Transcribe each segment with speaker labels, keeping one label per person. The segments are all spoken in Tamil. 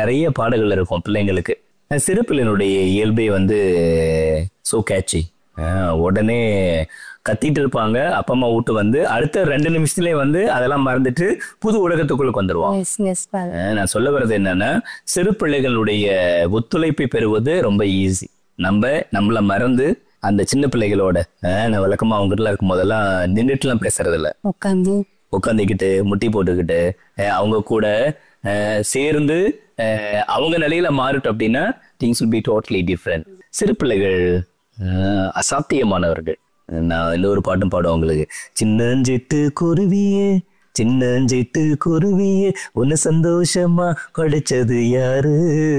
Speaker 1: நிறைய பாடல்கள் இருக்கும் பிள்ளைங்களுக்கு அஹ் சிறு பிள்ளைகளுடைய இயல்பை வந்து சோ கேட்சி உடனே கத்திட்டு இருப்பாங்க அப்பா அம்மா வீட்டு வந்து அடுத்த ரெண்டு நிமிஷத்துலயே வந்து அதெல்லாம் மறந்துட்டு புது உலகத்துக்குள்ள வந்துருவாங்க
Speaker 2: எஸ் எஸ் ஃபாதர்
Speaker 1: அஹ் நான் சொல்ல வர்றது என்னன்னா சிறு பிள்ளைகளுடைய ஒத்துழைப்பை பெறுவது ரொம்ப ஈஸி நம்ம நம்மள மறந்து அந்த சின்ன பிள்ளைகளோட அஹ் நான் வழக்கமா அவங்க கிட்ட இருக்கும் போதெல்லாம் நின்றுட்டுலாம் பேசுறது இல்ல
Speaker 2: உட்காந்து
Speaker 1: உட்காந்துக்கிட்டு முட்டி போட்டுக்கிட்டு அஹ் அவங்க கூட அஹ் சேர்ந்து அஹ் அவங்க நிலையில மாறிட்டோம் அப்படின்னா things will be totally different சிறு பிள்ளைகள் அஹ் அசாத்தியமானவர்கள் நான் இன்னொரு பாட்டும் பாடுவேன் உங்களுக்கு சின்னஞ்சிட்டு குருவியே சின்னஞ்சிட்டு குருவியே உன்னை சந்தோஷமா படிச்சது யாரு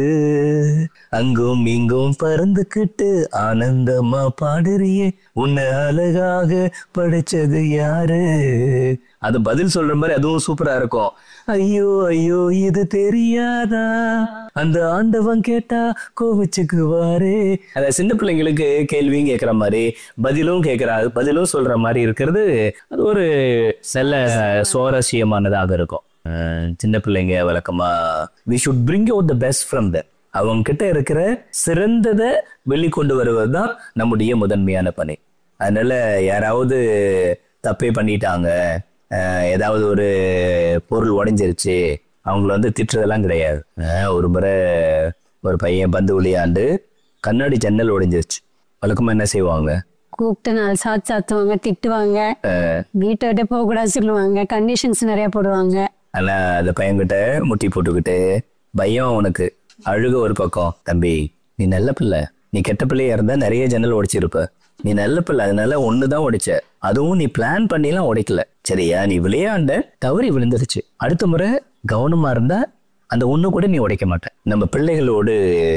Speaker 1: அங்கும் இங்கும் பறந்துக்கிட்டு ஆனந்தமா பாடுறியே உன்னை அழகாக படைச்சது யாரு அது பதில் சொல்ற மாதிரி அதுவும் சூப்பரா இருக்கும் ஐயோ ஐயோ இது தெரியாதா அந்த ஆண்டவன் கேட்டா கோவிச்சுக்குவாரு அந்த சின்ன பிள்ளைங்களுக்கு கேள்வியும் கேட்குற மாதிரி பதிலும் கேட்குறா பதிலும் சொல்ற மாதிரி இருக்கிறது அது ஒரு செல்ல சுவாரஸ்யமானதாக இருக்கும் அஹ் சின்ன பிள்ளைங்க வழக்கமா we should bring out the best from the அவங்க கிட்ட இருக்கிற சிறந்ததை வெளிக்கொண்டு வருவது தான் நம்முடைய முதன்மையான பணி அதனால யாராவது தப்பே பண்ணிட்டாங்க அஹ் ஏதாவது ஒரு பொருள் உடைஞ்சிருச்சு அவங்கள வந்து திட்டுறதெல்லாம் கிடையாது அஹ் ஒரு முறை ஒரு பையன் பந்து விளையாண்டு கண்ணாடி ஜன்னல் உடைஞ்சிருச்சு வழக்கமா என்ன செய்வாங்க
Speaker 2: கூப்பிட்டு நாலு சாத்து சாத்துவாங்க திட்டுவாங்க வீட்டை விட்டு போக கூடாது சொல்லுவாங்க கண்டிஷன்ஸ் நிறைய போடுவாங்க
Speaker 1: ஆனா அந்த பையன்கிட்ட முட்டி போட்டுக்கிட்டு பயம் உனக்கு அழுக ஒரு பக்கம் தம்பி நீ நல்ல பிள்ளை நீ கெட்ட பிள்ளையா இருந்தா நிறைய ஜன்னல் உடைச்சிருப்ப நீ நல்ல பிள்ளை அதனால ஒண்ணுதான் உடைச்ச அதுவும் நீ பிளான் பண்ணிலாம் உடைக்கல சரியா நீ விளையாண்ட தவறி விழுந்துருச்சு அடுத்த முறை கவனமா இருந்தா அந்த ஒண்ணு கூட நீ உடைக்க மாட்ட நம்ம பிள்ளைகளோடு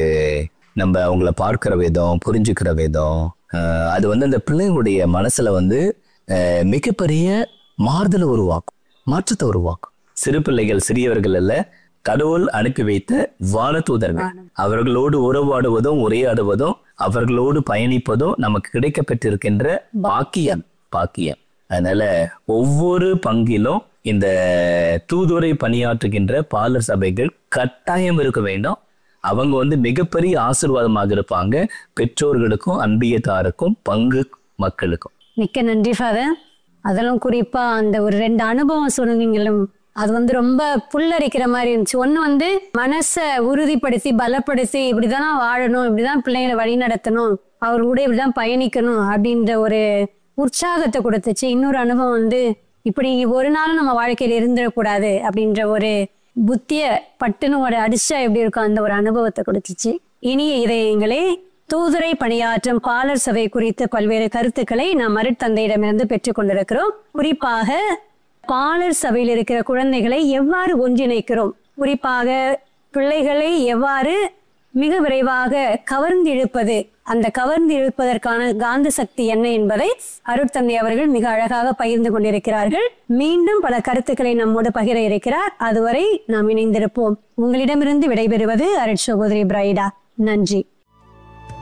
Speaker 1: நம்ம அவங்கள பார்க்கிற விதம் புரிஞ்சுக்கிற விதம் ஆஹ் அது வந்து அந்த பிள்ளைகளுடைய மனசுல வந்து ஆஹ் மிகப்பெரிய மாறுதலை உருவாக்கும் மாற்றத்தை உருவாக்கும் சிறு பிள்ளைகள் சிறியவர்கள் அல்ல கடவுள் அனுப்பி வைத்த வானதூதர்கள் அவர்களோடு உறவாடுவதும் உரையாடுவதும் அவர்களோடு பயணிப்பதும் நமக்கு கிடைக்கப்பட்டிருக்கின்ற பாக்கியம் பாக்கியம் அதனால ஒவ்வொரு பங்கிலும் இந்த தூதுரை பணியாற்றுகின்ற பாலர் சபைகள் கட்டாயம் இருக்க வேண்டும் அவங்க வந்து மிகப்பெரிய ஆசீர்வாதமாக இருப்பாங்க பெற்றோர்களுக்கும் அன்பியத்தாருக்கும் பங்கு மக்களுக்கும்
Speaker 2: மிக்க நன்றி ஃபாதர் அதெல்லாம் குறிப்பா அந்த ஒரு ரெண்டு அனுபவம் சொன்னீங்களும் அது வந்து ரொம்ப புல்லரிக்கிற மாதிரி இருந்துச்சு ஒண்ணு வந்து மனசை உறுதிப்படுத்தி பலப்படுத்தி இப்படிதான் வாழணும் இப்படிதான் பிள்ளைங்களை வழி நடத்தணும் அவர் கூட இப்படிதான் பயணிக்கணும் அப்படின்ற ஒரு உற்சாகத்தை கொடுத்துச்சு இன்னொரு அனுபவம் வந்து இப்படி ஒரு நாளும் நம்ம வாழ்க்கையில இருந்துடக்கூடாது அப்படின்ற ஒரு புத்திய பட்டுன்னு ஒரு அடிச்சா எப்படி இருக்கும் அந்த ஒரு அனுபவத்தை கொடுத்துச்சு இனிய இதயங்களே தூதுரை பணியாற்றும் பாலர் சபை குறித்த பல்வேறு கருத்துக்களை நாம் மருட்தந்தையிடமிருந்து பெற்றுக் கொண்டிருக்கிறோம் குறிப்பாக பாலர் சபையில் இருக்கிற குழந்தைகளை எவ்வாறு ஒன்றிணைக்கிறோம் குறிப்பாக பிள்ளைகளை எவ்வாறு மிக விரைவாக கவர்ந்து இழுப்பது அந்த கவர்ந்து இழுப்பதற்கான காந்த சக்தி என்ன என்பதை அருட்தந்தை அவர்கள் மிக அழகாக பகிர்ந்து கொண்டிருக்கிறார்கள் மீண்டும் பல கருத்துக்களை நம்மோடு பகிர இருக்கிறார் அதுவரை நாம் இணைந்திருப்போம் உங்களிடமிருந்து விடைபெறுவது அருட் சகோதரி பிரைடா நன்றி